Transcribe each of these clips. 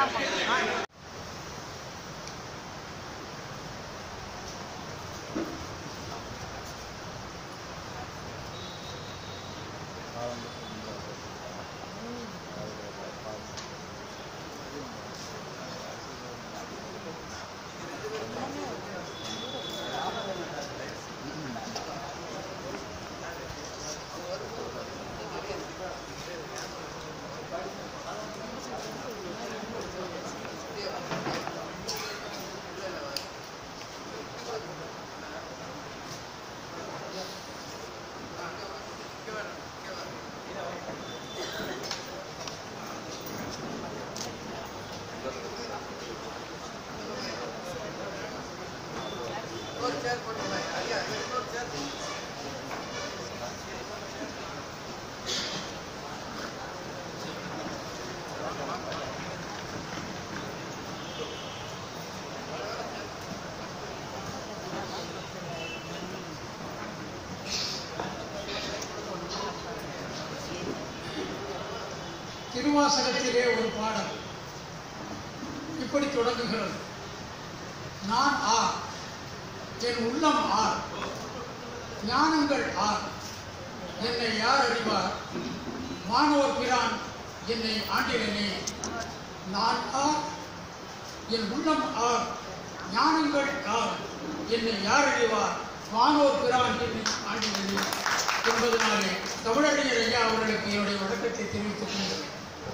திருவாசகத்திலே ஒரு பாடல் இப்படி தொடங்குகிறது நான் ஆர் என் உள்ளம் ஆர் ஞானங்கள் ஆர் என்னை யார் அறிவார் வானோர் பிரான் என்னை ஆண்டிலனே நான் ஆர் என் உள்ளம் ஆர் ஞானங்கள் ஆர் என்னை யார் அறிவார் வானோர் பிரான் என்னை ஆண்டிலனே என்பதனாலே தமிழறிஞர் ஐயா அவர்களுக்கு என்னுடைய வணக்கத்தை தெரிவித்துக் கொள்கிறேன்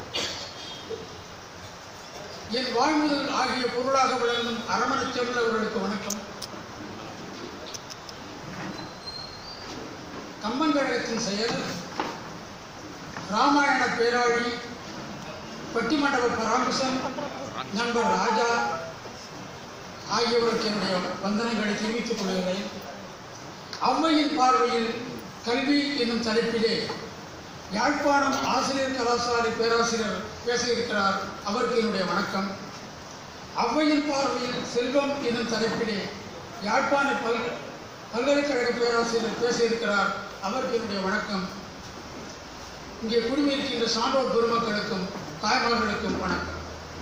என் வாழ்முதல் ஆகிய பொருளாக விளங்கும் அரமணச் செல்வல் அவர்களுக்கு வணக்கம் கம்பன் கழகத்தின் செயல் ராமாயண பேராளி பட்டிமண்டப பராமரிசன் நண்பர் ராஜா ஆகியோருக்கு என்னுடைய வந்தனங்களை தெரிவித்துக் கொள்கிறேன் அம்மையின் பார்வையில் கல்வி என்னும் தலைப்பிலே யாழ்ப்பாணம் ஆசிரியர் கலாசாலை பேராசிரியர் பேச இருக்கிறார் அவருக்கு என்னுடைய வணக்கம் ஔவையின் பார்வையில் செல்வம் என்னும் தலைப்பிலே யாழ்ப்பாண பல் பல்கலைக்கழக பேராசிரியர் பேச இருக்கிறார் அவருக்கு என்னுடைய வணக்கம் இங்கே குடியிருக்கின்ற சான்றோர் பெருமக்களுக்கும் தாய்மார்களுக்கும் வணக்கம்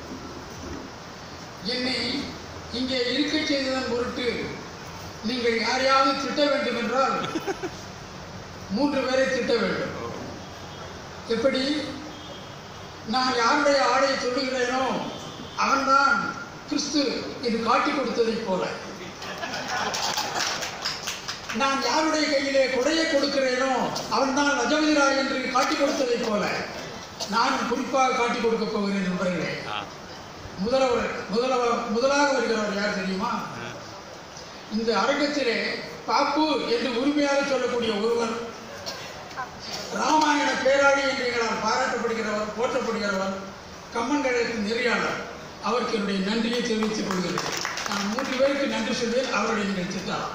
என்னை இங்கே இருக்கச் செய்ததன் பொருட்டு நீங்கள் யாரையாவது திட்ட வேண்டும் என்றால் மூன்று பேரை திட்ட வேண்டும் எப்படி நான் யாருடைய ஆடையை சொல்லுகிறேனோ அவன்தான் கிறிஸ்து இது காட்டி கொடுத்ததைப் போல நான் யாருடைய கையிலே கொடையை கொடுக்கிறேனோ அவன்தான் லஜபதி ராய் என்று காட்டி கொடுத்ததைப் போல நான் குறிப்பாக காட்டி கொடுக்க போகிறேன் நண்பர்களே முதல்வர் முதலவர் முதலாக வருகிறவர் யார் தெரியுமா இந்த அரங்கத்திலே பாப்பு என்று உரிமையாக சொல்லக்கூடிய ஒருவர் ராமாயண பேராளி என்று எங்களால் பாராட்டப்படுகிறவர் போற்றப்படுகிறவர் கம்மன் கழகத்தின் நெறியாளர் அவருக்கு என்னுடைய நன்றியை தெரிவித்துக் கொள்கிறேன் நான் மூன்று பேருக்கு நன்றி சொல்வேன் அவருடைய நீங்கள் திட்டலாம்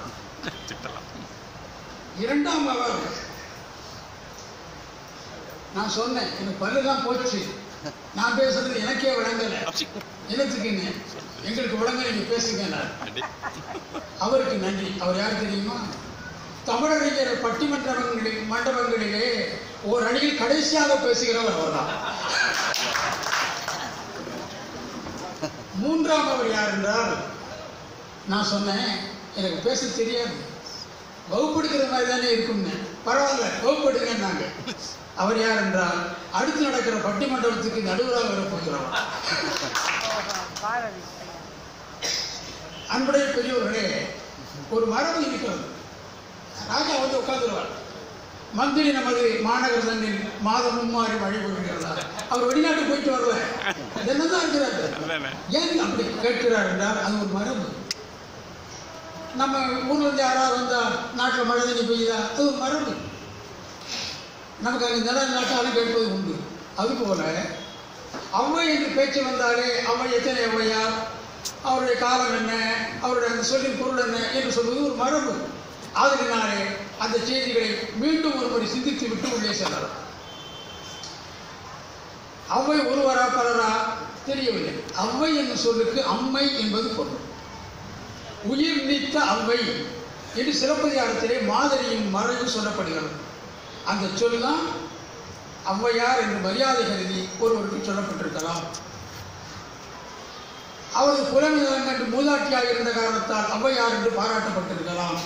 இரண்டாம் அவர் நான் சொன்னேன் எனக்கு பல்லு தான் போச்சு நான் பேசுறது எனக்கே விளங்கல என்னத்துக்குங்க எங்களுக்கு விளங்க நீங்க பேசுங்க அவருக்கு நன்றி அவர் யார் தெரியுமா தமிழறிஞர் பட்டிமன்றங்களில் மண்டபங்களிலே ஒரு அணியில் கடைசியாக பேசுகிறவர் அவர்தான் மூன்றாம் அவர் யார் என்றால் நான் சொன்னேன் எனக்கு பேச தெரியாது வகுப்படுக்கிற மாதிரி தானே இருக்கும்னு பரவாயில்ல வகுப்படுங்கன்னாங்க அவர் யார் என்றால் அடுத்து நடக்கிற பட்டிமண்டபத்துக்கு நடுவராக வரப்போகிறவர் அன்புடைய பெரியவர்களே ஒரு மரபு இருக்கிறது ராஜா வந்து உட்கார்ந்துருவார் மந்திரி நமது மாநகர் தண்ணில் மாதம் மும்மாறி வழிபடுகிறதா அவர் வெளிநாட்டுக்கு போயிட்டு வரல அது என்னதான் இருக்கிறாரு ஏன் அப்படி கேட்கிறார் என்றால் அது ஒரு மரபு நம்ம ஊர்ல இருந்து யாராவது வந்தா நாட்டில் மழை தண்ணி பெய்யுதா அது ஒரு மரபு நமக்கு அங்கே நில நாட்டாலும் கேட்பது உண்டு அதுபோல அவ்வை என்று பேச்சு வந்தாலே அவ்வை எத்தனை அவ்வையார் அவருடைய காலம் என்ன அவருடைய அந்த சொல்லின் பொருள் என்ன என்று சொல்வது ஒரு மரபு ஆதலினாலே அந்த செய்திகளை மீண்டும் ஒருமுறை சிந்தித்து விட்டு உள்ளே செல்லலாம் அவ்வை ஒருவரா பலரா தெரியவில்லை அவ்வை என்னும் சொல்லுக்கு அம்மை என்பது பொருள் உயிர் நீத்த அவ்வை என்று சிலப்பதிகாரத்திலே மாதிரியின் மறைவு சொல்லப்படுகிறது அந்த சொல் தான் ஔவையார் என்று மரியாதை கருதி ஒருவருக்கு சொல்லப்பட்டிருக்கலாம் அவரது புலமை நலன் கண்டு மூதாட்டியாக இருந்த காரணத்தால் ஔவையார் என்று பாராட்டப்பட்டிருக்கலாம்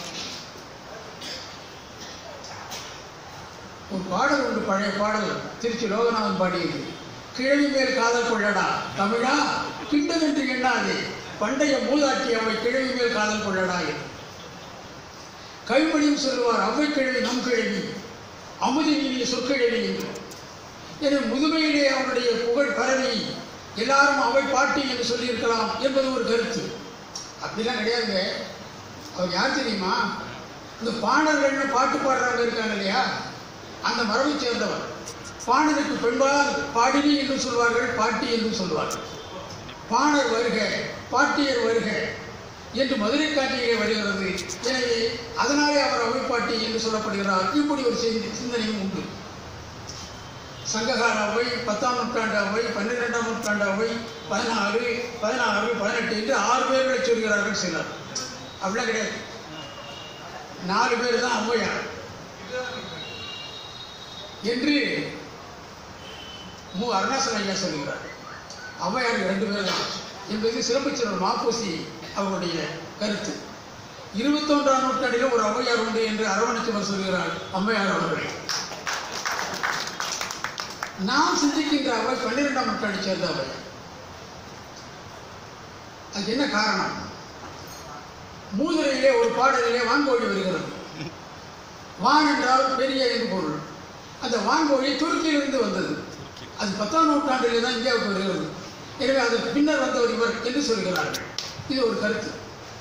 ஒரு பாடல் உண்டு பழைய பாடல் திருச்சி லோகநாதன் பாடியது கிழவி மேல் காதல் கொள்ளடா தமிழா கிண்டதென்று எண்ணாதே பண்டைய மூதாட்டி அவை கிழவி மேல் காதல் கொள்ளடா என்று கைமொழியும் சொல்லுவார் அவ்வை கிழவி நம் கிழவி அமுதினிய சொற்கிழவி என்று எனவே முதுமையிலே அவருடைய புகழ் பரவி எல்லாரும் அவை பாட்டி என்று சொல்லியிருக்கலாம் என்பது ஒரு கருத்து அப்படிலாம் கிடையாதுங்க அவர் யார் தெரியுமா இந்த பாணர்கள்னு பாட்டு பாடுறவங்க இருக்காங்க இல்லையா அந்த மரபை சேர்ந்தவர் பாணருக்கு பெண்பால் பாடினி என்று சொல்வார்கள் பாட்டி என்று சொல்வார்கள் பாணர் வருக பாட்டியர் வருக என்று மதுரை காட்சியிலே வருகிறது எனவே அதனாலே அவர் அவைப்பாட்டி என்று சொல்லப்படுகிறார் இப்படி ஒரு செய்தி சிந்தனையும் உண்டு சங்ககால அவை பத்தாம் நூற்றாண்டு அவை பன்னிரெண்டாம் நூற்றாண்டு அவை பதினாறு பதினாறு பதினெட்டு என்று ஆறு பேர்களை சொல்கிறார்கள் சிலர் அப்படிலாம் கிடையாது நாலு பேர் தான் ஔவையார் என்று மு அருணாசல ஐயா சொல்கிறார் ஔவையார் ரெண்டு பேர் தான் என்பது சிறப்புச்சிறர் மாப்போசி அவருடைய கருத்து இருபத்தொன்றாம் நூற்றாண்டில் ஒரு ஔவையார் உண்டு என்று அரவணைச்சவர் சொல்கிறார் அம்மையார் அவர்கள் நாம் சிந்திக்கின்ற அவை பன்னிரெண்டாம் நூற்றாண்டை சேர்ந்த அவை அதுக்கு என்ன காரணம் மூதுரையிலே ஒரு பாடலிலே வான்கோழி வருகிறது வான் என்றால் பெரிய என்று பொருள் அந்த வான்கோழி துருக்கியிலிருந்து வந்தது அது பத்தாம் நூற்றாண்டிலே தான் இந்தியாவுக்கு வருகிறது எனவே அதற்கு பின்னர் வந்தவர் இவர் என்று சொல்கிறார்கள் இது ஒரு கருத்து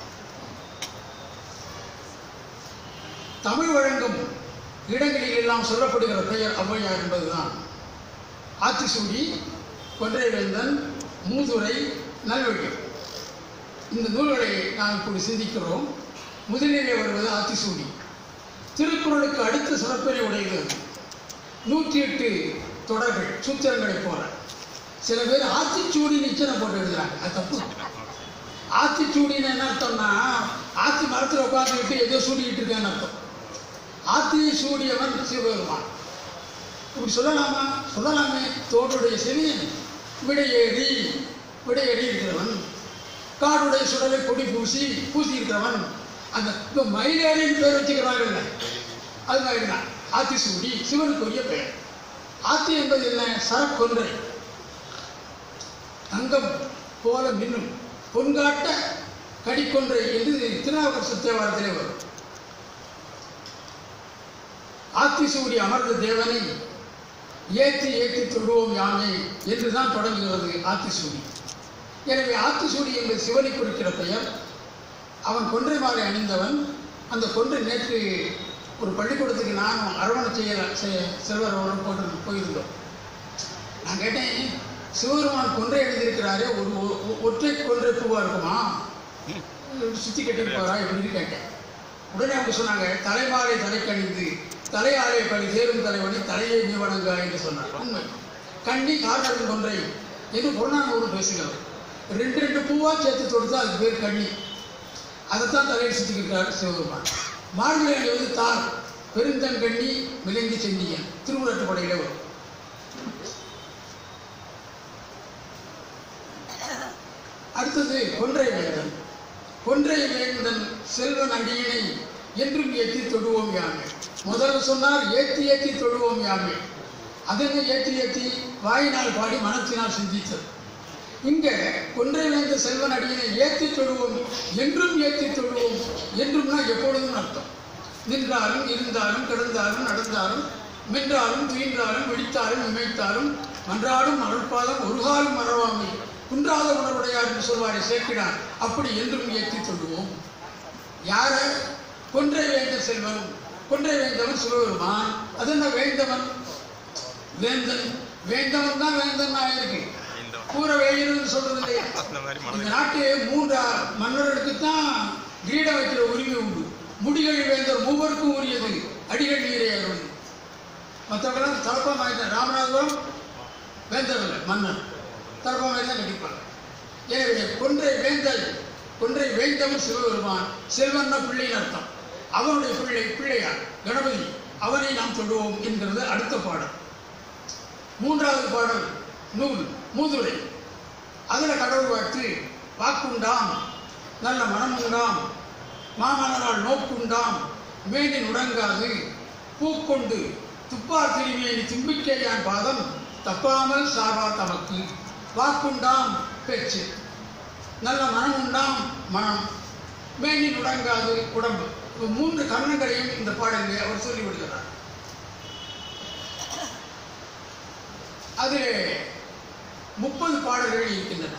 தமிழ் வழங்கும் இடங்களில் எல்லாம் சொல்லப்படுகிற பெயர் ஔவையார் என்பதுதான் ஆத்திசூடி கொன்றைவேந்தன் மூதுரை நல்வழி இந்த நூல்களை நாம் இப்படி சிந்திக்கிறோம் முதலிலே வருவது ஆத்திசூடி திருக்குறளுக்கு அடுத்த சிறப்பினை உடையது அது. நூற்றி எட்டு தொடர்கள் சூத்திரங்களைப் போல சில பேர் ஆத்திச்சூடி நிச்சயம் போட்டு எழுதுறாங்க அது தப்பு ஆத்திச்சூடின்னு என்ன அர்த்தம்னா ஆத்தி மரத்தில் உட்காந்துக்கிட்டு ஏதோ சூடிக்கிட்டு இருக்கேன்னு அர்த்தம் ஆத்தியை சூடியவன் சிவபெருமான் இப்படி சொல்லலாமா சொல்லலாமே தோடுடைய செவியன் விடையேறி விடையேறி இருக்கிறவன் காடுடைய சுடலை கொடி பூசி பூசி இருக்கிறவன் அந்த இப்போ மயிலேறின்னு பேர் வச்சுக்கிறாங்கல்ல அது மாதிரி தான் ஆத்தி சூடி சிவனுக்குரிய பெயர் ஆத்தி என்பது என்ன சரக்கொன்றை தங்கம் போல மின்னும் பொன்காட்ட கடிக்கொன்றை என்று திருநாவுக்கரசு தேவாரத்திலே வரும் ஆத்திசூடி அமர்ந்த தேவனை ஏத்தி ஏத்தி தொழுவோம் யாமே என்றுதான் தொடங்குகிறது ஆத்திசூடி எனவே ஆத்திசூடி என்பது சிவனை குறிக்கிற பெயர் அவன் கொன்றை மாலை அணிந்தவன் அந்த கொன்றை நேற்று ஒரு பள்ளிக்கூடத்துக்கு நானும் அரவணை செய்ய செ- செல்வர் அவர்களும் போட்டு போயிருந்தோம் நான் கேட்டேன் சிவபெருமான் கொன்றை அணிந்திருக்கிறாரே ஒரு ஒ- ஒ- ஒற்றை கொன்றை பூவா இருக்குமா சுத்தி கட்டிருப்பாரா எப்படின்னு கேட்டேன் உடனே அவங்க சொன்னாங்க தலைமாலை தலைக்கணிந்து தலையாலே பழி சேரும் தலைவனை தலையை நீ வணங்கா என்று சொன்னார் உண்மை கண்ணி காரணம் கொன்றை என்று புறநானூறு பேசுகிறது ரெண்டு ரெண்டு பூவா சேர்த்து தொடுத்தா அதுக்கு பேர் கண்ணி அதைத்தான் தலையில் சுத்திக்கிறார் சிவபெருமான் மார்கழி அணிவது தார் பெருந்தன் கண்ணி மிளைந்து சென்னியன் திருவுரட்டுப்படையில வரும் அடுத்தது கொன்றை வேந்தன் கொன்றை வேந்தன் செல்வன் அடியினை என்றும் ஏற்றி தொடுவோம் யாமே முதல்ல சொன்னார் ஏத்தி ஏத்தி தொடுவோம் யாமே அதனை ஏற்றி ஏற்றி வாயினால் பாடி மனத்தினால் சிந்தித்தது இங்க கொன்றை வேந்த செல்வன் அடியினை ஏத்தி தொடுவோம் என்றும் ஏத்தி தொடுவோம் என்றும்னா எப்பொழுதும் அர்த்தம் நின்றாலும் இருந்தாலும் கிடந்தாலும் நடந்தாலும் மென்றாலும் துயின்றாலும் வெடித்தாலும் இமைத்தாலும் மன்றாடும் அருள்பாதம் ஒரு காலம் மறவாமை குன்றாத உணர்வுடையார் என்று சொல்வாரே சேர்க்கிறார் அப்படி என்றும் ஏற்றி சொல்லுவோம் யார கொன்றை வேந்த செல்வன் கொன்றை வேந்தவன் சிவபெருமான் அது என்ன வேந்தவன் வேந்தன் வேந்தவன் தான் வேந்தன் ஆயிருக்கு கூற வேயிருந்து சொல்றது இல்லையா அந்த மாதிரி இந்த மனதில் நாட்டு மூன்று மன்னர்களுக்கு தான் கிரீடம் வைக்கிற உரிமை உண்டு முடிகள் வேந்தர் மூவருக்கும் உரியது அடிகள் நீரே அருள் மற்றவங்களாம் தலப்பம் ஆயிட்டார் ராமநாதபுரம் வேந்தர் இல்லை மன்னன் தலப்பம் தான் கட்டிப்பாங்க எனவே கொன்றை வேந்தல் கொன்றை வேந்தவன் சிவபெருமான் செல்வன்னா பிள்ளைன்னு அர்த்தம் அவனுடைய பிள்ளை பிள்ளையார் கணபதி அவனை நாம் சொல்லுவோம் என்கிறது அடுத்த பாடல் மூன்றாவது பாடல் நூல் மூதுரை அதில் கடவுள் வாழ்த்து வாக்குண்டாம் நல்ல மனமுண்டாம் மாமலரால் நோக்குண்டாம் மேனி நுடங்காது பூக்கொண்டு துப்பார் திருமேனி தும்பிக்கையான் பாதம் தப்பாமல் சாவா தமக்கு வாக்குண்டாம் பேச்சு நல்ல மனம் உண்டாம் மனம் மேனி நுடங்காது உடம்பு இப்ப மூன்று கர்ணங்களையும் இந்த பாடலில் அவர் சொல்லி விடுகிறார் அதிலே முப்பது பாடல்கள் இருக்கின்றன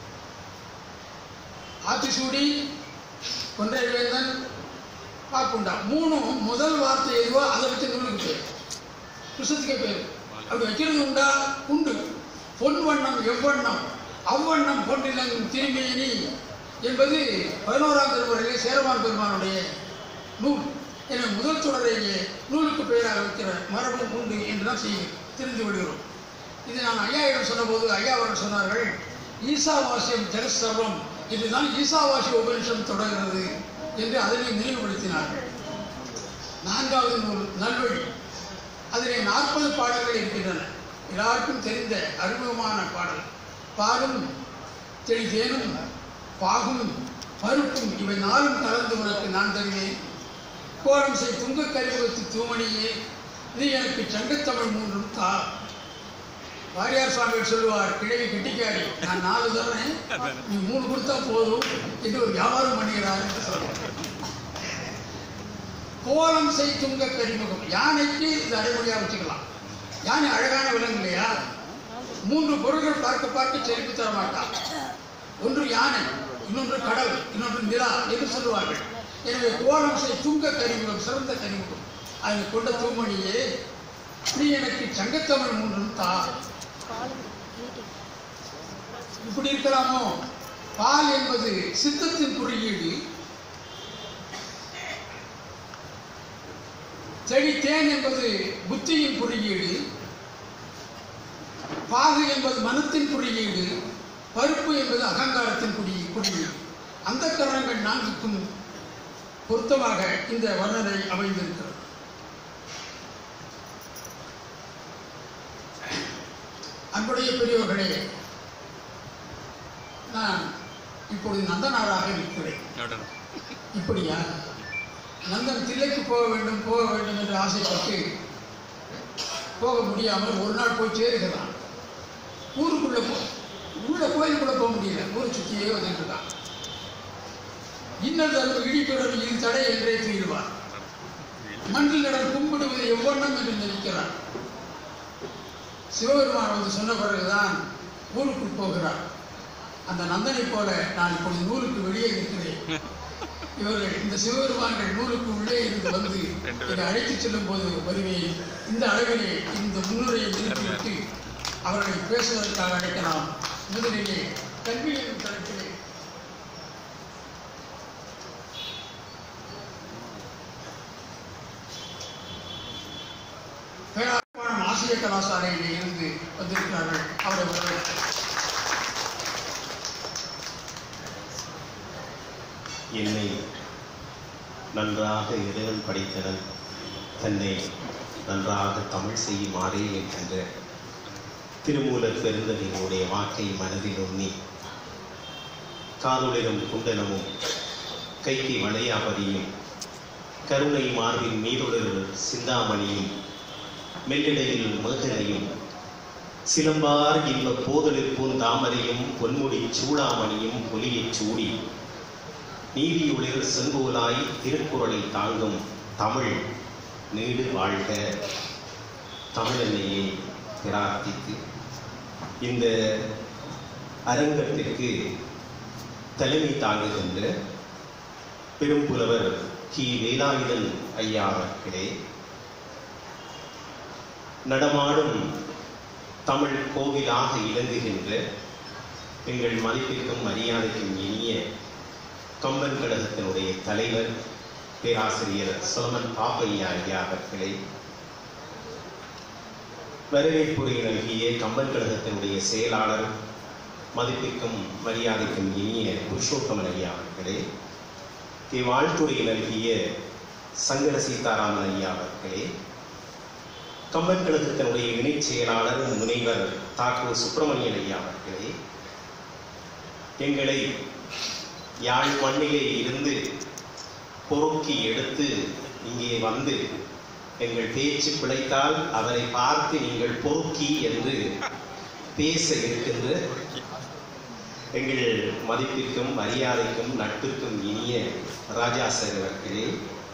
ஆத்திசூடி கொன்றைவேந்தன் பாக்குண்டா மூணும் முதல் வார்த்தை எதுவோ அதை வச்சு நூலுக்கு பேர் புஸ்தத்துக்கே பேர் அப்படி வைக்கிறது உண்டா உண்டு பொன் வண்ணம் எவ்வண்ணம் அவ்வண்ணம் பொன்னிலங்கும் திருமேனி என்பது பதினோராம் திருமுறையிலே சேரமான் பெருமானுடைய நூல் என முதல் தொடரையே நூலுக்கு பெயராக வைக்கிற மரபும் உண்டு என்று தான் செய்ய தெரிந்து விடுகிறோம் இது நான் ஐயாயிரம் சொன்னபோது ஐயா அவர்கள் சொன்னார்கள் ஈசாவாசியம் ஜெகசர்வம் இதுதான் ஈசாவாசிய உபனிஷம் தொடர்கிறது என்று அதனை நினைவுபடுத்தினார்கள் நான்காவது நூல் நல்வழி அதிலே நாற்பது பாடல்கள் இருக்கின்றன எல்லாருக்கும் தெரிந்த அறிமுகமான பாடல் பாலும் தெளிதேனும் பாகும் பருப்பும் இவை நாளும் கலந்து உனக்கு நான் தருவேன் கோரம் செய் துங்க கரிமுகத்து தூமணியே நீ எனக்கு சங்கத்தமிழ் மூன்றும் தா வாரியார் சுவாமிகள் சொல்லுவார் கிழவி கெட்டிக்காரி நான் நாலு தரேன் நீ மூணு கொடுத்தா போதும் என்று ஒரு வியாபாரம் பண்ணுகிறார் என்று சொல்லுவார் கோலம் செய் துங்க கரிமுகம் யானைக்கு இது அடைமொழியாக வச்சுக்கலாம் யானை அழகான விலங்கு இல்லையா மூன்று பொருள்கள் பார்க்க பார்க்க செழிப்பு தர மாட்டான் ஒன்று யானை இன்னொன்று கடல் இன்னொன்று நிலா என்று சொல்லுவார்கள் எனவே கோலம் செய் துங்க கரிமுகம் சிறந்த கரிமுகம் அதை கொண்ட தூமணியே நீ எனக்கு சங்கத்தமிழ் மூன்றும் தா இப்படி இருக்கலாமோ பால் என்பது சித்தத்தின் குறியீடு செடி தேன் என்பது புத்தியின் குறியீடு பாகு என்பது மனத்தின் குறியீடு பருப்பு என்பது அகங்காரத்தின் குறி குறியீடு அந்த கரணங்கள் நான்குக்கும் பொருத்தமாக இந்த வர்ணனை அமைந்திருக்கிறது அன்புடைய பெரியவர்களே நான் இப்பொழுது நந்தனாராக இருக்கிறேன் இப்படியா நந்தன் தில்லைக்கு போக வேண்டும் போக வேண்டும் என்று ஆசைப்பட்டு போக முடியாமல் ஒரு நாள் போய் சேருகிறான் ஊருக்குள்ள போ உள்ள கோயிலுக்குள்ள போக முடியல ஊரை சுற்றியே வந்துட்டு இருக்கான் இன்னொரு தரப்பு இடிப்பிடம் இது தடை என்றே தீர்வார் மண்ணில் நடன் கும்பிடுவது எவ்வண்ணம் என்று நினைக்கிறார் சிவபெருமான் வந்து சொன்ன பிறகுதான் ஊருக்குள் போகிறார் அந்த நந்தனை போல நான் இப்பொழுது நூலுக்கு வெளியே இருக்கிறேன் இவர்கள் இந்த சிவபெருமான்கள் நூலுக்கு உள்ளே இருந்து வந்து என்னை அழைத்துச் செல்லும் போது வருவேன் இந்த அளவிலே இந்த முன்னுரையை நிறுத்திவிட்டு அவர்களை பேசுவதற்காக அழைக்கலாம் முதலிலே கல்வி எனும் தலைப்பிலே பேராப்பாணம் ஆசிரிய கலாசாலையிலே இருந்து வந்திருக்கிறார்கள் அவரை வரவேற்கிறேன் என்னை நன்றாக இறைவன் படைத்தவன் தன்னை நன்றாக தமிழ் செய்யுமாறே என்கின்ற திருமூலர் பெருந்தகையினுடைய வாக்கை மனதில் உண்ணி காதுளிலும் குண்டலமும் கைக்கு வளையாபதியும் கருணை மார்பின் மீதுடர் சிந்தாமணியும் மெல்லிடையில் மேகலையும் சிலம்பார் இன்ப போதலிற் பூந்தாமரையும் பொன்முடி சூடாமணியும் பொலியைச் சூடி நீதியுளிர் செங்கோலாய் திருக்குறளை தாங்கும் தமிழ் நீடு வாழ்க தமிழன்னையை பிரார்த்தித்து இந்த அரங்கத்திற்கு தலைமை தாங்குகின்ற பெரும்புலவர் கி வேலாயுதன் ஐயா அவர்களே நடமாடும் தமிழ் கோவிலாக இலங்குகின்ற எங்கள் மதிப்பிற்கும் மரியாதைக்கும் இனிய கம்பன் கழகத்தினுடைய தலைவர் பேராசிரியர் சோமன் பாப்பையா ஐயா அவர்களே வரவேற்புரை நல்கிய கம்பன் கழகத்தினுடைய செயலாளர் மதிப்பிற்கும் மரியாதைக்கும் இனிய புருஷோத்தமன் ஐயா அவர்களே வாழ்த்துறை நல்கிய சங்கர சீதாராமன் ஐயா அவர்களே கம்பன் கழகத்தினுடைய இணைச் செயலாளர் முனைவர் தாக்கூர் சுப்பிரமணியன் ஐயா அவர்களே எங்களை யாழ் மண்ணிலே இருந்து பொறுக்கி எடுத்து இங்கே வந்து எங்கள் பேச்சு பிழைத்தால் அவரை பார்த்து நீங்கள் பொறுக்கி என்று பேச இருக்கின்ற எங்கள் மதிப்பிற்கும் மரியாதைக்கும் நட்பிற்கும் இனிய ராஜா சார் அவர்களே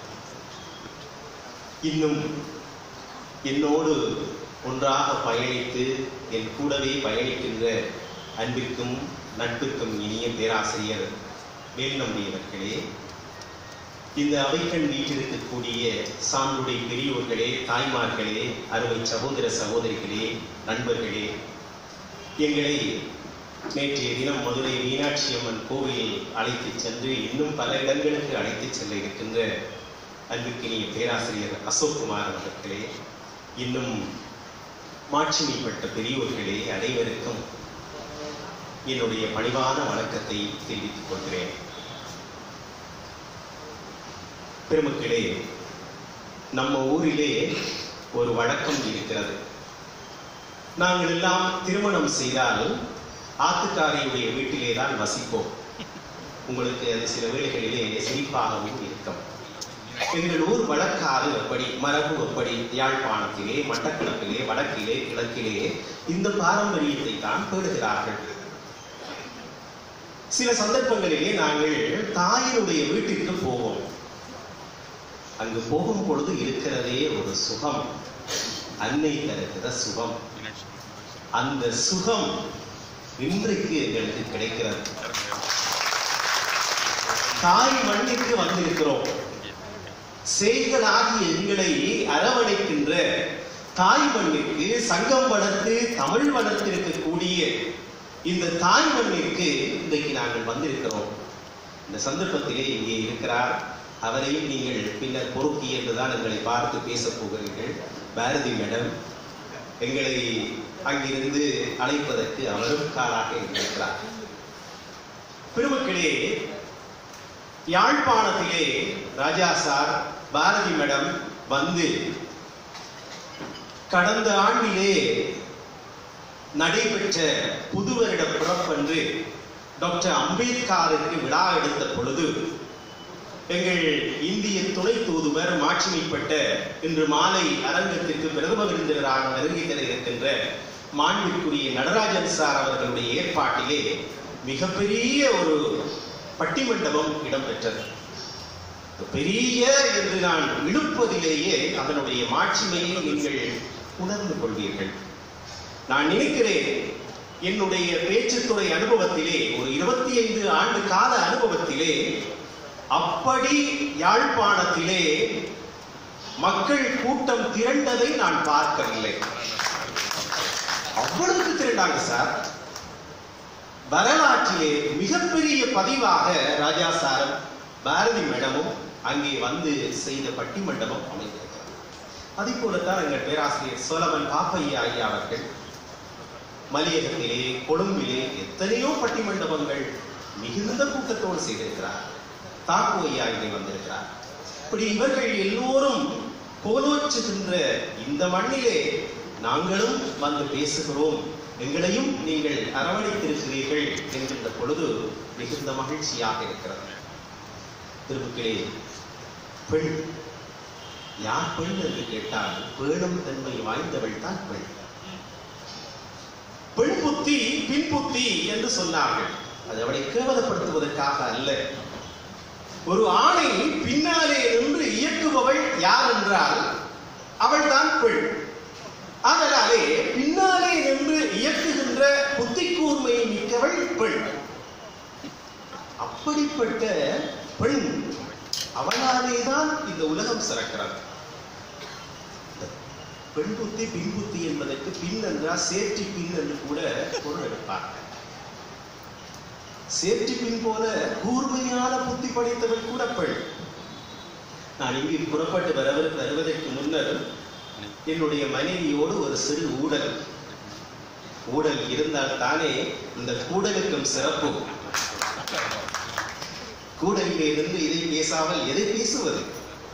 இன்னும் என்னோடு ஒன்றாக பயணித்து என் கூடவே பயணிக்கின்ற அன்பிற்கும் நட்பிற்கும் இனிய பேராசிரியர் வேல்நம்பியவர்களே இந்த அவைக்கண் வீட்டிருக்கக்கூடிய சான்றுடைய பெரியோர்களே தாய்மார்களே அருமை சகோதர சகோதரிகளே நண்பர்களே எங்களை நேற்றைய தினம் மதுரை மீனாட்சி அம்மன் கோவிலில் அழைத்துச் சென்று இன்னும் பல இடங்களுக்கு அழைத்துச் செல்ல இருக்கின்ற அன்புக்கினிய பேராசிரியர் அசோக் குமார் அவர்களே இன்னும் மாட்சிமைப்பட்ட பெரியோர்களே அனைவருக்கும் என்னுடைய பணிவான வணக்கத்தை தெரிவித்துக் கொள்கிறேன் பெருமக்களே நம்ம ஊரிலே ஒரு வழக்கம் இருக்கிறது நாங்கள் எல்லாம் திருமணம் செய்தால் ஆத்துக்காரியுடைய வீட்டிலே தான் வசிப்போம் உங்களுக்கு அது சில வேளைகளிலே சிரிப்பாகவும் இருக்கும் எங்கள் ஊர் வழக்காறு எப்படி மரபு எப்படி யாழ்ப்பாணத்திலே மட்டக்களப்பிலே வடக்கிலே கிழக்கிலே இந்த பாரம்பரியத்தை தான் பேடுகிறார்கள் சில சந்தர்ப்பங்களிலே நாங்கள் தாயினுடைய வீட்டிற்கு போவோம் அங்கு போகும் பொழுது இருக்கிறதே ஒரு சுகம் அன்னை தருகிற சுகம் அந்த சுகம் இன்றைக்கு எங்களுக்கு கிடைக்கிறது தாய் மண்ணிற்கு வந்திருக்கிறோம் செய்களாகிய எங்களை அரவணைக்கின்ற தாய் மண்ணிற்கு சங்கம் வளர்த்து தமிழ் வளர்த்திருக்கக்கூடிய இந்த தாய் மண்ணிற்கு இன்றைக்கு நாங்கள் வந்திருக்கிறோம் இந்த சந்தர்ப்பத்திலே இங்கே இருக்கிறார் அவரையும் நீங்கள் பின்னர் பொறுக்கி என்றுதான் எங்களை பார்த்து பேசப் போகிறீர்கள் பாரதி மேடம் எங்களை அங்கிருந்து அழைப்பதற்கு அவரும் காலாக இருக்கிறார் பெருமக்களே யாழ்ப்பாணத்திலே ராஜா சார் பாரதி மேடம் வந்து கடந்த ஆண்டிலே நடைபெற்ற புது வருட பிறப்பன்று டாக்டர் அம்பேத்கருக்கு விழா எடுத்த பொழுது எங்கள் இந்திய துணை தூதுவர் மாட்சிமைப்பட்ட இன்று மாலை அரங்கத்திற்கு பிரதம விருந்தினராக வருகை தர இருக்கின்ற மாண்பிற்குரிய நடராஜன் சார் அவர்களுடைய ஏற்பாட்டிலே மிகப்பெரிய ஒரு பட்டிமண்டபம் இடம்பெற்றது பெரிய என்று நான் இழுப்பதிலேயே அதனுடைய மாட்சிமையை நீங்கள் உணர்ந்து கொள்வீர்கள் நான் நினைக்கிறேன் என்னுடைய பேச்சுத்துறை அனுபவத்திலே ஒரு இருபத்தி ஐந்து ஆண்டு கால அனுபவத்திலே அப்படி யாழ்ப்பாணத்திலே மக்கள் கூட்டம் திரண்டதை நான் பார்க்கவில்லை அவ்வளவுக்கு திரண்டாங்க சார் வரலாற்றிலே மிகப்பெரிய பதிவாக ராஜா சாரும் பாரதி மேடமும் அங்கே வந்து செய்த பட்டிமண்டபம் அமைந்திருக்கிறது அதே போலத்தான் எங்கள் பேராசிரியர் சோலமன் பாப்பையா ஐயா அவர்கள் மலையகத்திலே கொழும்பிலே எத்தனையோ பட்டிமண்டபங்கள் மிகுந்த கூட்டத்தோடு செய்திருக்கிறார் தாக்கு ஐயா இங்கே வந்திருக்கிறார் இப்படி இவர்கள் எல்லோரும் புகழோச்சுகின்ற இந்த மண்ணிலே நாங்களும் வந்து பேசுகிறோம் எங்களையும் நீங்கள் அரவணைத்திருக்கிறீர்கள் என்கின்ற பொழுது மிகுந்த மகிழ்ச்சியாக இருக்கிறது திருப்புக்களே பெண் யார் பெண் என்று கேட்டால் பேணும் தன்மை வாய்ந்தவள் தான் பெண் பெண் புத்தி பின் புத்தி என்று சொன்னார்கள் அது அவளை கேவலப்படுத்துவதற்காக அல்ல ஒரு ஆணை பின்னாலே நின்று இயக்குபவள் யார் என்றால் அவள் தான் பெண் அதனாலே பின்னாலே நின்று இயக்குகின்ற புத்தி கூர்மை மிக்கவள் பெண் அப்படிப்பட்ட பெண் அவளாலே தான் இந்த உலகம் சிறக்கிறது பெண் புத்தி பின் புத்தி என்பதற்கு பின் என்றால் சேற்றி பின் என்று கூட பொருள் எடுப்பார்கள் சேற்றி பின் போல கூர்மையான புத்தி படைத்தவள் கூட பெண் நான் இங்கு புறப்பட்டு வர வருவதற்கு முன்னர் என்னுடைய மனைவியோடு ஒரு சிறு ஊடல் ஊடல் இருந்தால் தானே இந்த கூடலுக்கும் சிறப்பு கூடலிலே இருந்து இதை பேசாமல் எதை பேசுவது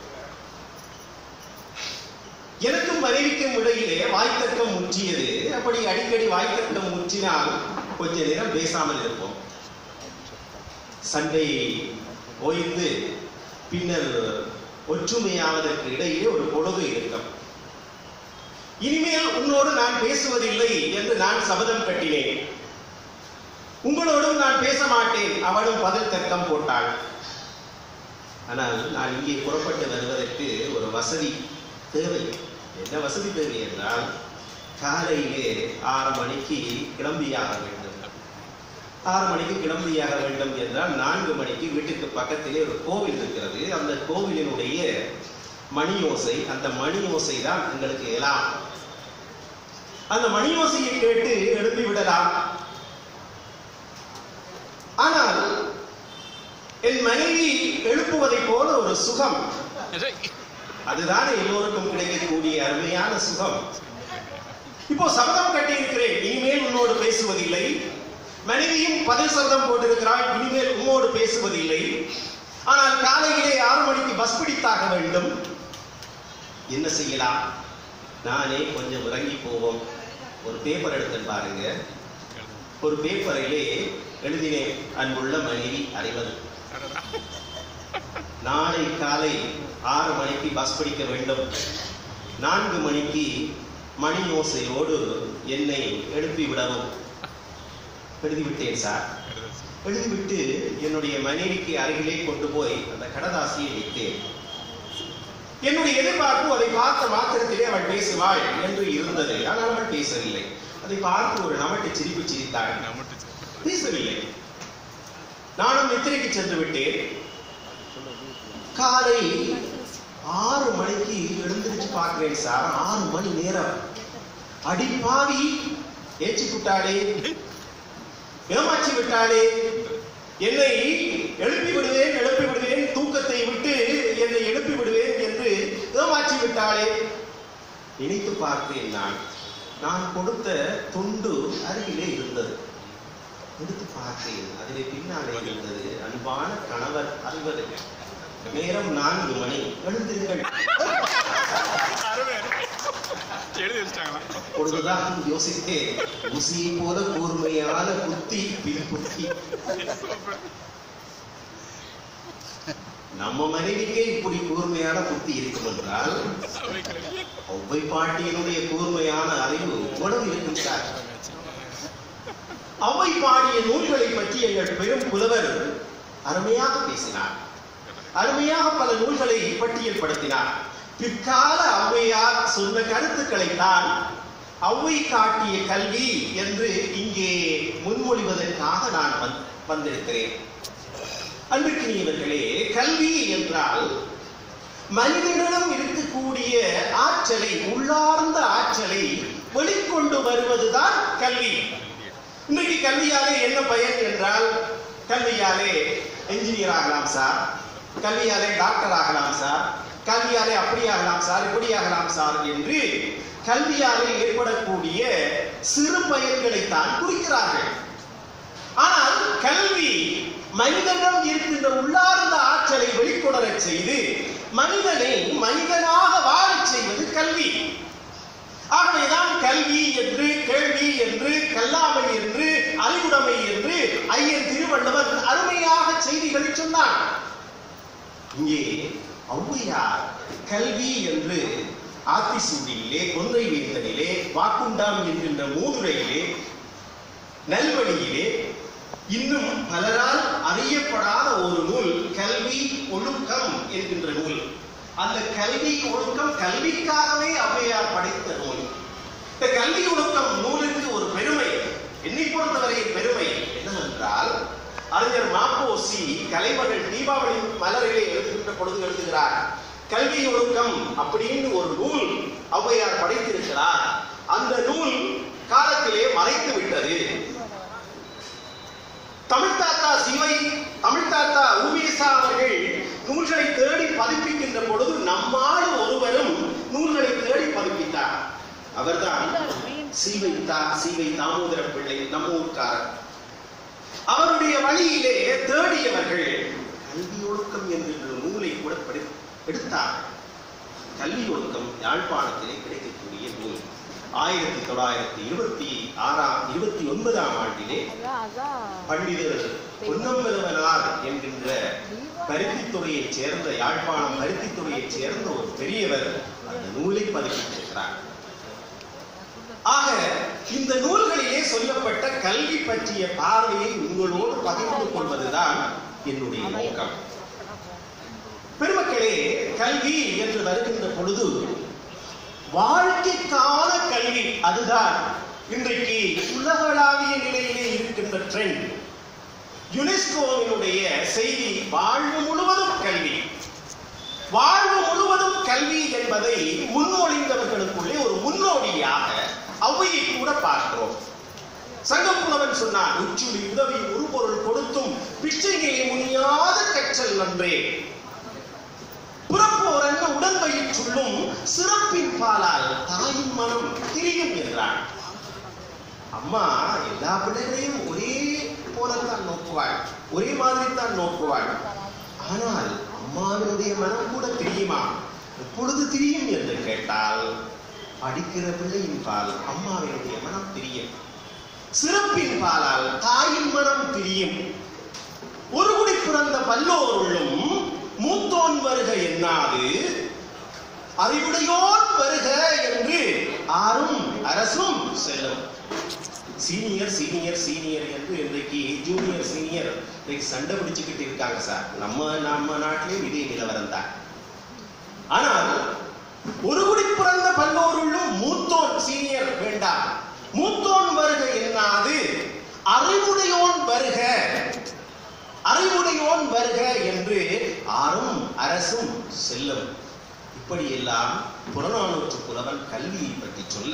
எனக்கும் மனைவிக்கும் இடையிலே வாய்த்தர்க்கம் முற்றியது அப்படி அடிக்கடி வாய்த்தர்க்கம் முற்றினால் கொஞ்ச நேரம் பேசாமல் இருப்போம் சண்டை ஓய்ந்து பின்னர் ஒற்றுமையாவதற்கு இடையே ஒரு பொழுது இருக்கும் இனிமேல் உன்னோடு நான் பேசுவதில்லை என்று நான் சபதம் கட்டினேன் உங்களோடும் நான் பேச மாட்டேன் அவளும் பதில் தர்க்கம் போட்டாள் ஆனால் நான் இங்கே புறப்பட்டு வருவதற்கு ஒரு வசதி தேவை என்ன வசதி தேவை என்றால் காலையிலே ஆறு மணிக்கு கிளம்பியாக வேண்டும் ஆறு மணிக்கு கிளம்பியாக வேண்டும் என்றால் நான்கு மணிக்கு வீட்டுக்கு பக்கத்திலே ஒரு கோவில் இருக்கிறது அந்த கோவிலினுடைய மணி ஓசை அந்த மணி ஓசை தான் எங்களுக்கு எல்லாம் அந்த மணி ஓசையை கேட்டு எழுப்பி விடலாம் ஆனால் என் மனைவி எழுப்புவதைப் போல ஒரு சுகம் அதுதான் எல்லோருக்கும் கிடைக்கக்கூடிய அருமையான சுகம் இப்போ சபதம் கட்டி இருக்கிறேன் இனிமேல் உன்னோடு பேசுவதில்லை மனைவியும் பதில் சபதம் போட்டிருக்கிறாள் இனிமேல் உன்னோடு பேசுவதில்லை ஆனால் காலையிலே ஆறு மணிக்கு பஸ் பிடித்தாக வேண்டும் என்ன செய்யலாம் நானே கொஞ்சம் இறங்கி போவோம் ஒரு பேப்பர் எடுத்தேன் பாருங்க ஒரு பேப்பரிலே எழுதினேன் அன்புள்ள மனைவி அறிவது நாளை காலை ஆறு மணிக்கு பஸ் பிடிக்க வேண்டும் நான்கு மணிக்கு மணி ஓசையோடு என்னை எழுப்பி விடவும் எழுதிவிட்டேன் சார் எழுதிவிட்டு என்னுடைய மனைவிக்கு அருகிலே கொண்டு போய் அந்த கடதாசியை வைத்தேன் என்னுடைய எதிர்பார்ப்பு அதை பார்த்த மாத்திரத்திலே அவள் பேசுவாள் என்று இருந்தது ஆனால் அவள் பேசவில்லை அதை பார்த்து ஒரு நமட்டு சிரிப்பு சிரித்தாள் பேசவில்லை நானும் நித்திரைக்கு சென்று விட்டேன் காலை ஆறு மணிக்கு எழுந்திருச்சு பார்க்கிறேன் சார் ஆறு மணி நேரம் அடிப்பாவி ஏச்சு விட்டாளே ஏமாற்றி விட்டாளே என்னை எழுப்பி விடுவேன் எழுப்பி விடுவேன் தூக்கத்தை விட்டு என்னை எழுப்பி விடுவேன் என்று ஏமாற்றி விட்டாளே நினைத்து பார்த்தேன் நான் நான் கொடுத்த துண்டு அருகிலே இருந்தது எடுத்து பார்த்தேன் அதிலே பின்னாலே இருந்தது அன்பான கணவர் அறிவது நேரம் நான்கு மணி எழுந்திருங்கள் எழுதி வச்சிட்டாங்களா பொழுதுதான் யோசித்தேன் ஊசியை போல கூர்மையான புத்தி பின் புத்தி நம்ம மனைவிக்கே இப்படி கூர்மையான புத்தி இருக்கும் என்றால் ஒவ்வை பாட்டியனுடைய கூர்மையான அறிவு எவ்வளவு இருக்கும் சார் அவ்வை பாடிய நூல்களை பற்றி எங்கள் பெரும் புலவர் அருமையாக பேசினார் அருமையாக பல நூல்களை பட்டியல்படுத்தினார் பிற்கால ஔவையார் சொன்ன கருத்துக்களை தான் ஔவை காட்டிய கல்வி என்று இங்கே முன்மொழிவதற்காக நான் வந்- வந்திருக்கிறேன் அன்பிற்கினியவர்களே கல்வி என்றால் மனிதனிடம் இருக்கக்கூடிய ஆற்றலை உள்ளார்ந்த ஆற்றலை வெளிக்கொண்டு வருவதுதான் கல்வி இன்னைக்கு கல்வியாலே என்ன பயன் என்றால் கல்வியாலே என்ஜினியர் ஆகலாம் சார் கல்வியாலே டாக்டர் ஆகலாம் சார் கல்வியாலே அப்படி ஆகலாம் சார் இப்படி ஆகலாம் சார் என்று கல்வியாலே ஏற்படக்கூடிய சிறு பயன்களை தான் குறிக்கிறார்கள் ஆனால் கல்வி மனிதனிடம் இருக்கின்ற உள்ளார்ந்த ஆற்றலை வெளிக்கொணரச் செய்து மனிதனை மனிதனாக வாழச் செய்வது கல்வி ஆகவேதான் கல்வி என்று கேள்வி என்று கல்லாமை என்று அறிவுடைமை என்று ஐயன் திருவள்ளுவர் அருமையாக செய்திகளை சொன்னார் இங்கே ஔவையார் கல்வி என்று ஆத்திசூடியிலே கொன்றை வேந்தனிலே வாக்குண்டாம் என்கின்ற மூதுரையிலே நல்வழியிலே இன்னும் பலரால் அறியப்படாத ஒரு நூல் கல்வி ஒழுக்கம் என்கின்ற நூல் அந்த கல்வி ஒழுக்கம் கல்விக்காகவே ஔவையார் படைத்த நூல் இந்த கல்வி ஒழுக்கம் நூலுக்கு ஒரு பெருமை என்னை பொறுத்தவரையில் பெருமை என்னவென்றால் அறிஞர் மாப்போசி கலைமகள் தீபாவளி மலரிலே எழுதுகின்ற பொழுது எழுதுகிறார் கல்வி ஒழுக்கம் அப்படின்னு ஒரு நூல் ஔவையார் படைத்திருக்கிறார் அந்த நூல் காலத்திலே மறைத்து விட்டது தமிழ் தாத்தா சிவை தமிழ் தாத்தா ஊவேசா அவர்கள் நூல்களை தேடி பதிப்பிக்கின்ற பொழுது நம்மாடு ஒருவரும் நூல்களை தேடி பதிப்பித்தார் அவர்தான் சீவை தா சீவை தாமோதர பிள்ளை நம்ம ஊர்க்காரர் அவருடைய வழியிலே தேடியவர்கள் கல்வி ஒழுக்கம் என்கின்ற நூலை கூட படி எடுத்தார் கல்வி ஒழுக்கம் யாழ்ப்பாணத்திலே கிடைக்கக்கூடிய நூல் ஆயிரத்தி தொள்ளாயிரத்தி இருபத்தி ஆறாம் இருபத்தி ஒன்பதாம் ஆண்டிலே அதான் அதான் பண்டிதர் பொன்னம்பலவனார் என்கின்ற பருத்தித்துறையைச் சேர்ந்த யாழ்ப்பாணம் பருத்தித்துறையைச் சேர்ந்த ஒரு பெரியவர் அந்த நூலை பதிப்பித்திருக்கிறார் ஆக இந்த நூல்களிலே சொல்லப்பட்ட கல்வி பற்றிய பார்வையை உங்களோடு பகிர்ந்து கொள்வதுதான் என்னுடைய நோக்கம் பெருமக்களே கல்வி என்று வருகின்ற பொழுது வாழ்க்கைக்கான கல்வி அதுதான் இன்றைக்கு உலகளாவிய நிலையிலே இருக்கின்ற ட்ரெண்ட் யுனெஸ்கோவினுடைய செய்தி வாழ்வு முழுவதும் கல்வி வாழ்வு முழுவதும் கல்வி என்பதை முன்மொழிந்தவர்களுக்குள்ளே ஒரு முன்னோடியாக அவையை கூட பார்க்கிறோம் சங்கப்புலவன் சொன்னான் உச்சுளி உதவி உருபொருள் கொடுத்தும் பிச்சைகளை முனியாத கற்றல் நன்றே பிறப்போர் என்ன உடன்பயிற்றுள்ளும் சிறப்பின் பாலால் தாயின் மனம் திரியும் என்றான் அம்மா எல்லா பிள்ளைகளையும் ஒரே போலத்தான் நோக்குவாள் ஒரே மாதிரி தான் நோக்குவாள் ஆனால் அம்மாவினுடைய மனம் கூட தெரியுமா எப்பொழுது தெரியும் என்று கேட்டால் படிக்கிற பிள்ளையின் பால் அம்மாவினுடைய மனம் தெரியும் சிறப்பின் பாலால் தாயின் மனம் தெரியும் ஒரு குடி பிறந்த பல்லோருள்ளும் மூத்தோன் வருக என்னாது அறிவுடையோன் வருக என்று ஆறும் அரசும் செல்லும் சீனியர் சீனியர் சீனியர் என்று இன்றைக்கு ஜூனியர் சீனியர் இன்னைக்கு சண்டை பிடிச்சுக்கிட்டு இருக்காங்க சார் நம்ம நம்ம நாட்டிலே இதே நிலவரம் தான் ஆனால் ஒரு குடி பிறந்த பல்லோருள்ளும் மூத்தோன் சீனியர் வேண்டாம் மூத்தோன் வருக என்னாது அறிவுடையோன் வருக அறிவுடையோன் வருக என்று ஆறும் அரசும் செல்லும் இப்படியெல்லாம் புறநானூற்று புலவன் கல்வியை பற்றி சொல்ல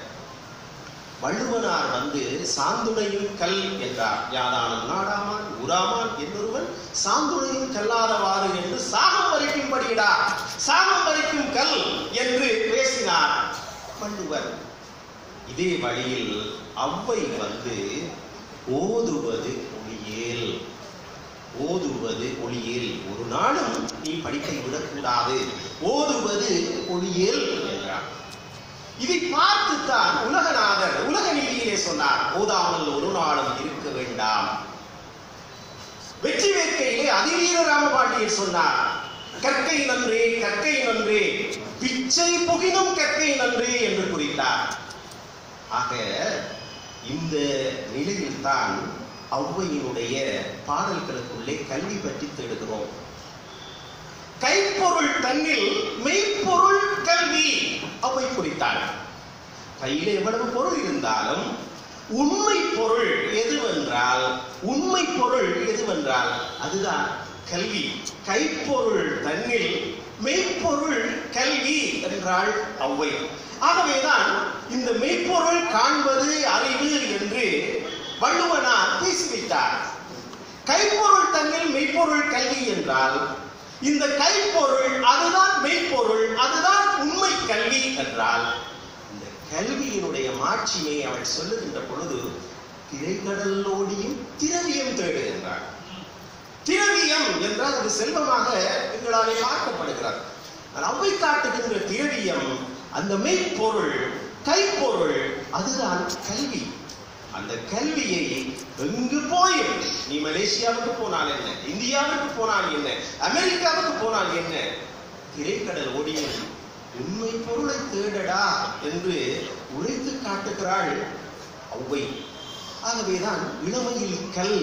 வள்ளுவனார் வந்து சாந்துணையும் கல் என்றார் யாதானும் நாடாமான் உராமான் என்னொருவன் சாந்துணையும் கல்லாதவாறு என்று சாகம் வரைக்கும் படியிடா சாகம் வரைக்கும் கல் என்று பேசினார் வள்ளுவர் இதே வழியில் அவ்வை வந்து ஓதுவது ஒளியேல் ஓதுவது ஒளியேல் ஒரு நாளும் நீ படிப்பை விடக்கூடாது ஓதுவது ஒளியேல் என்றார் இதை பார்த்துத்தான் உலகநாதர் உலக நீதியிலே சொன்னார் ஓதாமல் ஒரு நாளும் இருக்க வேண்டாம் வெற்றி வேட்கையிலே அதிவீர ராமபாண்டியர் சொன்னார் கற்கை நன்றே கற்கை நன்றே பிச்சை புகினும் கற்கை நன்றே என்று குறித்தார் ஆக இந்த நிலையில்தான் ஔவையினுடைய பாடல்களுக்குள்ளே கல்வி பற்றி தேடுகிறோம் கைப்பொருள் தன்னில் மெய்ப்பொருள் கல்வி அவை குறித்தாள் கையில எவ்வளவு பொருள் இருந்தாலும் உண்மை பொருள் எதுவென்றால் உண்மை பொருள் எதுவென்றால் அதுதான் கல்வி கைப்பொருள் தன்னில் மெய்ப்பொருள் கல்வி என்றாள் ஔவை ஆகவேதான் இந்த மெய்ப்பொருள் காண்பது அறிவு என்று வள்ளுவனார் பேசி வைத்தார் கைப்பொருள் தன்னில் மெய்ப்பொருள் கல்வி என்றால் இந்த கைப்பொருள் அதுதான் மெய்ப்பொருள் அதுதான் உண்மை கல்வி என்றால் இந்த கல்வியினுடைய மாட்சியை அவள் சொல்லுகின்ற பொழுது திரைக்கடலோடியும் திரவியம் தேடு என்றார் திரவியம் என்றால் அது செல்வமாக எங்களாலே பார்க்கப்படுகிறது ஆனால் அவை காட்டுகின்ற திரவியம் அந்த மெய்ப்பொருள் கைப்பொருள் அதுதான் கல்வி அந்த கல்வியை எங்கு போயும் நீ மலேசியாவுக்கு போனால் என்ன இந்தியாவுக்கு போனால் என்ன அமெரிக்காவுக்கு போனால் என்ன திரைக்கடல் ஓடியும் உண்மை பொருளை தேடடா என்று உழைத்து காட்டுகிறாள் ஔவை ஆகவேதான் இளமையில் கல்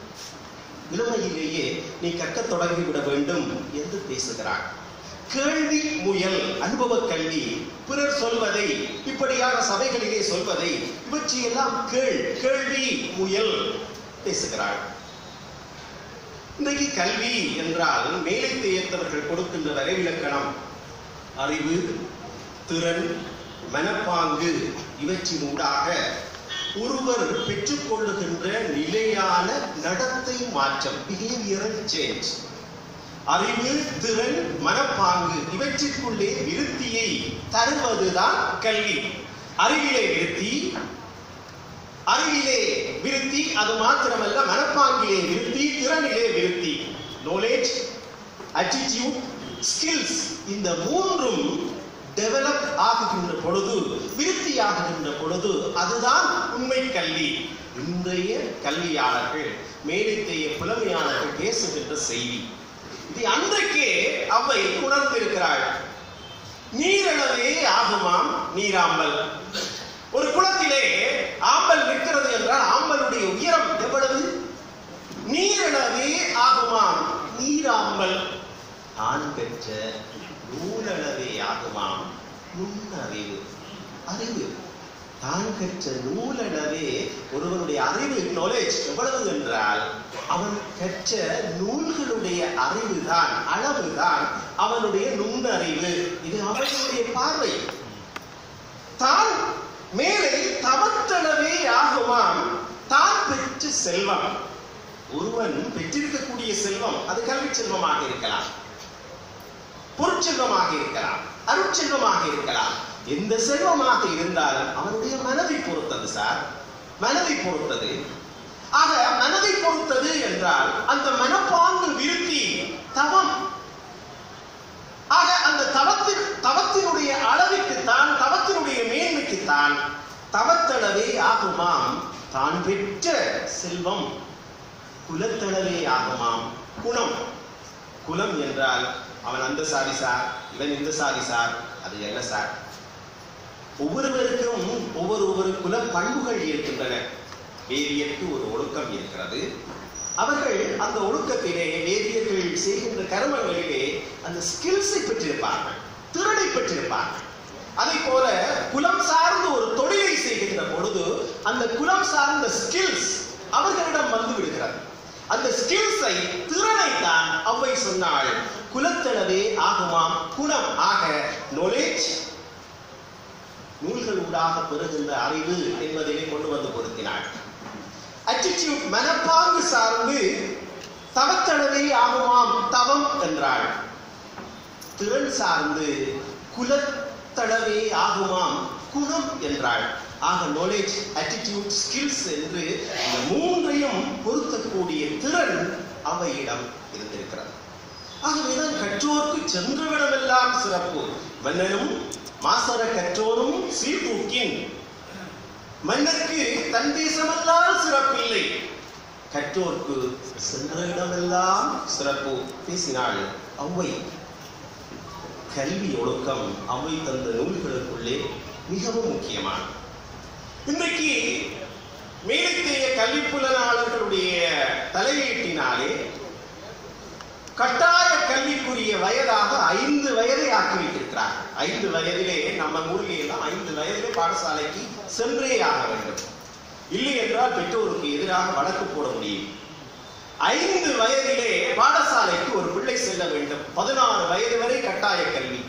இளமையிலேயே நீ கற்கத் தொடங்கிவிட வேண்டும் என்று பேசுகிறாள் கேள்வி முயல் அனுபவ கல்வி பிறர் சொல்வதை இப்படியாக சபைகளிலே சொல்வதை இவற்றையெல்லாம் கேள் கேள்வி முயல் பேசுகிறாள் இன்றைக்கு கல்வி என்றால் மேலை தேர்ந்தவர்கள் கொடுக்கின்ற வரைவிலக்கணம் அறிவு திறன் மனப்பாங்கு இவற்றின் ஊடாக ஒருவர் பெற்றுக்கொள்ளுகின்ற நிலையான நடத்தை மாற்றம் பிஹேவியரல் சேஞ்ச் அறிவு திறன் மனப்பாங்கு இவற்றிற்குள்ளே விருத்தியை தருவதுதான் கல்வி அறிவிலே விருத்தி அறிவிலே விருத்தி அது மாத்திரமல்ல மனப்பாங்கிலே விருத்தி திறனிலே விருத்தி நாலேஜ் attitude ஸ்கில்ஸ் இந்த மூன்றும் டெவலப் ஆகுகின்ற பொழுது விருத்தியாகுகின்ற பொழுது அதுதான் உண்மை கல்வி இன்றைய கல்வியாளர்கள் மேலித்தைய புலமையாளர்கள் பேசுகின்ற செய்தி இது அன்றைக்கே அவை உணர்ந்திருக்கிறாள் நீரளவே ஆகுமாம் நீராம்பல் ஒரு குளத்திலே ஆம்பல் நிற்கிறது என்றால் ஆம்பலுடைய உயரம் எவ்வளவு நீரளவே ஆகுமாம் நீராம்பல் தான் பெற்ற நூலளவே ஆகுமாம் நுண்ணறிவு அறிவு தான் பெற்ற நூலளவே ஒருவனுடைய அறிவு knowledge எவ்வளவு என்றால் அவன் கற்ற நூல்களுடைய அறிவுதான் அளவுதான் அவனுடைய நுண்ணறிவு இது அவனுடைய பார்வை தான் மேலே தவத்தளவே ஆகுமாம் தான் பெற்ற செல்வம் ஒருவன் பெற்றிருக்கக்கூடிய செல்வம் அது கல்வி செல்வமாக இருக்கலாம் பொருட்செல்வமாக இருக்கலாம் அருட்செல்வமாக இருக்கலாம் எந்த செல்வமாக இருந்தாலும் அவனுடைய மனதை பொறுத்தது சார் மனதை பொறுத்தது ஆக மனதை பொறுத்தது என்றால் அந்த மனப்பாங்கு விருத்தி தவம் ஆக அந்த தவத்தின் தவத்தினுடைய அளவிற்குத்தான் தவத்தினுடைய மேன்மைக்குத்தான் தவத்தளவே ஆகுமாம் தான் பெற்ற செல்வம் குலத்தளவே ஆகுமாம் குணம் குலம் என்றால் அவன் அந்த சாதி சார் இவன் இந்த சாதி சார் அது என்ன சார் ஒவ்வொருவருக்கும் ஒவ்வொரு ஒவ்வொரு குல பண்புகள் இருக்கின்றன வேதியருக்கு ஒரு ஒழுக்கம் இருக்கிறது அவர்கள் அந்த ஒழுக்கத்திலே வேதியர்கள் செய்கின்ற கர்மங்களிலே அந்த ஸ்கில்ஸை பெற்றிருப்பார்கள் திறனை பெற்றிருப்பார்கள் அதை போல குலம் சார்ந்த ஒரு தொழிலை செய்கின்ற பொழுது அந்த குலம் சார்ந்த ஸ்கில்ஸ் அவர்களிடம் வந்து விடுகிறது அந்த ஸ்கில்ஸை திறனை தான் அவ்வை சொன்னாள் குலத்தளவே ஆகுமாம் குணம் ஆக knowledge நூல்கள் ஊடாக பெறுகின்ற அறிவு என்பதிலே கொண்டு வந்து பொருத்தினாள் attitude மனப்பாங்கு சார்ந்து தவத்தளவே ஆகுமாம் தவம் என்றாள் திறன் சார்ந்து குலத்தளவே ஆகுமாம் குணம் என்றாள் ஆக knowledge attitude skills என்று இந்த மூன்றையும் பொருத்தக்கூடிய திறன் அவையிடம் இருந்திருக்கிறது ஆகவேதான் கற்றோர்க்கு சென்றவிடமெல்லாம் சிறப்பு மன்னனும் மாசர கற்றோரும் சீர்தூக்கின் மன்னருக்கு தன் தேசமெல்லாம் சிறப்பில்லை கற்றோர்க்கு சென்ற இடமெல்லாம் சிறப்பு பேசினாள் அவ்வை கல்வி ஒழுக்கம் அவ்வை தந்த நூல்களுக்குள்ளே மிகவும் முக்கியமான இன்றைக்கு மேலத்தைய கல்வி புலனாளர்களுடைய தலையீட்டினாலே கட்டாய கல்விக்குரிய வயதாக ஐந்து வயதை ஆக்கி வைத்திருக்கிறார்கள் ஐந்து வயதிலே நம்ம ஊரிலே எல்லாம் ஐந்து வயதிலே பாடசாலைக்கு சென்றே ஆக வேண்டும் இல்லை என்றால் பெற்றோருக்கு எதிராக வழக்கு போட முடியும் ஐந்து வயதிலே பாடசாலைக்கு ஒரு பிள்ளை செல்ல வேண்டும் பதினாறு வயது வரை கட்டாய கல்வி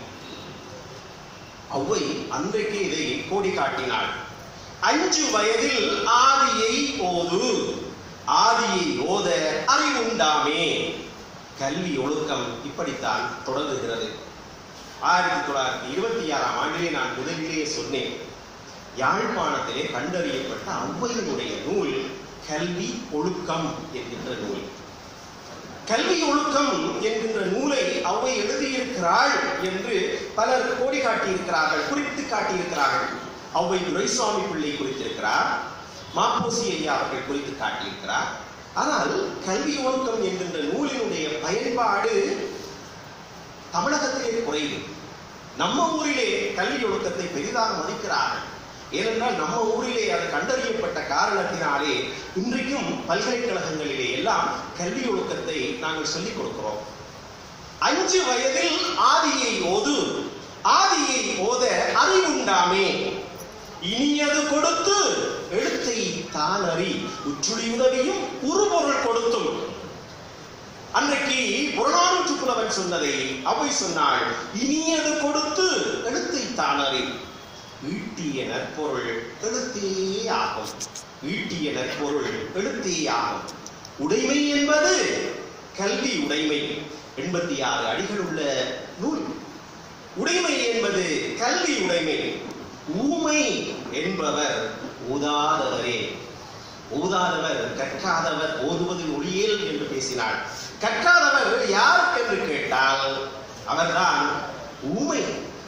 ஒளவை அன்றைக்கு இதை கோடி காட்டினாள் அஞ்சு வயதில் ஆதியை ஓது ஆதியை ஓத அறிவுண்டாமே கல்வி ஒழுக்கம் இப்படித்தான் தொடங்குகிறது ஆயிரத்தி தொள்ளாயிரத்தி இருபத்தி ஆறாம் ஆண்டிலே நான் முதலிலேயே சொன்னேன் யாழ்ப்பாணத்திலே கண்டறியப்பட்ட ஔவையினுடைய நூல் கல்வி ஒழுக்கம் என்கின்ற நூல் கல்வி ஒழுக்கம் என்கின்ற நூலை அவை எழுதியிருக்கிறாள் என்று பலர் கோடி காட்டியிருக்கிறார்கள் குறித்து காட்டியிருக்கிறார்கள் அவ்வை துரைசாமி பிள்ளை குறித்திருக்கிறார் மாப்போசி ஐயா அவர்கள் குறித்து காட்டியிருக்கிறார் ஆனால் கல்வி ஒழுக்கம் என்கின்ற நூலினுடைய பயன்பாடு தமிழகத்திலே குறைவு நம்ம ஊரிலே கல்வி ஒழுக்கத்தை பெரிதாக மதிக்கிறார்கள் ஏனென்றால் நம்ம ஊரிலே அது கண்டறியப்பட்ட காரணத்தினாலே இன்றைக்கும் பல்கலைக்கழகங்களிலே எல்லாம் கல்வி ஒழுக்கத்தை நாங்கள் சொல்லிக் கொடுக்கிறோம் அஞ்சு வயதில் ஆதியை ஓது ஆதியை ஓத அறிவுண்டாமே இனியது கொடுத்து எழுத்தை தான் அறி உற்றுளி உதவியும் உருபொருள் கொடுத்தும் அன்றைக்கு புறநானூற்று புலவன் சொன்னதை அவை சொன்னாள் இனியது கொடுத்து எழுத்தை தான் அறி ஈட்டிய நற்பொருள் எழுத்தே ஆகும் ஈட்டிய நற்பொருள் எழுத்தே ஆகும் உடைமை என்பது கல்வி உடைமை எண்பத்தி ஆறு அடிகள் உள்ள நூல் உடைமை என்பது கல்வி உடைமை ஊமை என்பவர் ஊதாதவரே ஊதாதவர் கற்காதவர் ஓதுவதில் ஒளியேல் என்று பேசினார் கற்காதவர் யார் என்று கேட்டால் அவர்தான் ஊமை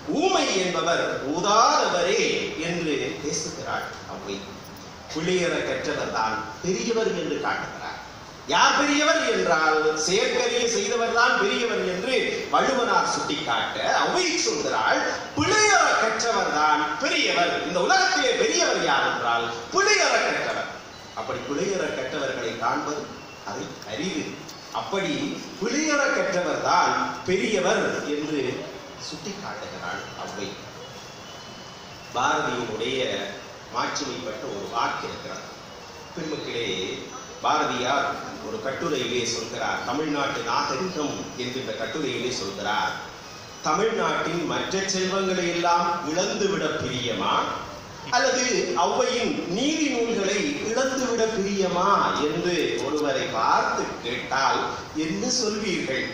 ஊமை என்பவர் ஊதாதவரே என்று பேசுகிறாள் அவ்வை புள்ளியர கற்றவர் தான் பெரியவர் என்று காட்டுகிறார் யார் பெரியவர் என்றால் செயற்கரிய செய்தவர் தான் பெரியவர் என்று வள்ளுவனார் சுட்டிக்காட்ட அவை சொல்கிறாள் பிழையற கற்றவர் தான் பெரியவர் இந்த உலகத்திலே பெரியவர் யார் என்றால் பிழையற கற்றவர் அப்படி பிழையற கற்றவர்களை காண்பது அதை அறிவு அப்படி பிழையற கற்றவர் தான் பெரியவர் என்று சுட்டிக்காட்டுகிறாள் அவ்வை பாரதியினுடைய மாட்சிமைப்பட்ட ஒரு வாக்கு இருக்கிறது பெருமக்களே பாரதியார் ஒரு கட்டுரையிலே சொல்கிறார் தமிழ்நாட்டு நாகரிகம் என்கின்ற கட்டுரையிலே சொல்கிறார் தமிழ்நாட்டின் மற்ற செல்வங்களை எல்லாம் இழந்துவிட பிரியமா அல்லது ஔவையின் நீதி நூல்களை இழந்துவிட பிரியமா என்று ஒருவரை பார்த்து கேட்டால் என்ன சொல்வீர்கள்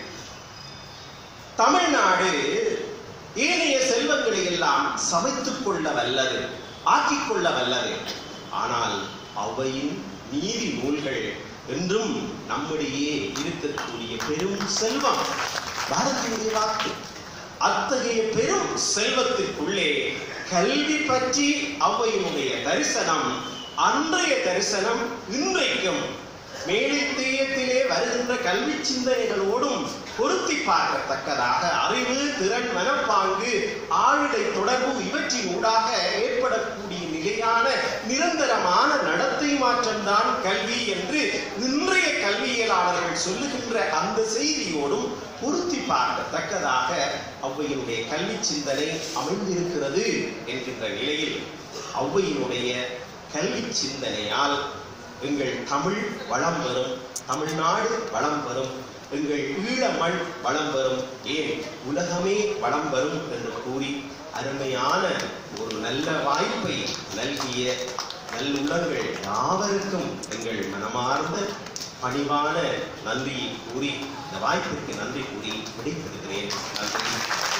தமிழ்நாடு ஏனைய செல்வங்களை எல்லாம் சமைத்துக் கொள்ள வல்லது ஆக்கிக் கொள்ள வல்லது ஆனால் அவையின் நீதி நூல்கள் என்றும் நம்மிடையே இருக்கக்கூடிய பெரும் செல்வம் பாரதியுடைய வாக்கு அத்தகைய பெரும் செல்வத்திற்குள்ளே கல்வி பற்றி அவையினுடைய தரிசனம் அன்றைய தரிசனம் இன்றைக்கும் மேலித்தேயத்திலே வருகின்ற கல்வி சிந்தனைகளோடும் பொருத்தி பார்க்கத்தக்கதாக அறிவு திறன் மனப்பாங்கு ஆளுடை தொடர்பு இவற்றின் ஊடாக ஏற்படக்கூடிய நிலையான நிரந்தரமான நடத்தை மாற்றம்தான் கல்வி என்று இன்றைய கல்வியலாளர்கள் சொல்லுகின்ற அந்த செய்தியோடும் பொருத்தி பார்க்கத்தக்கதாக ஔவையினுடைய கல்வி சிந்தனை அமைந்திருக்கிறது என்கின்ற நிலையில் ஔவையினுடைய கல்வி சிந்தனையால் எங்கள் தமிழ் வளம் வரும் தமிழ்நாடு வளம் வரும் எங்கள் ஈழ மண் வளம் வரும் ஏன் உலகமே வளம் வரும் என்று கூறி அருமையான ஒரு நல்ல வாய்ப்பை நல்கிய நல்லுள்ளங்கள் யாவருக்கும் எங்கள் மனமார்ந்த பணிவான நன்றியை கூறி இந்த வாய்ப்பிற்கு நன்றி கூறி விடைபெறுகிறேன் நன்றி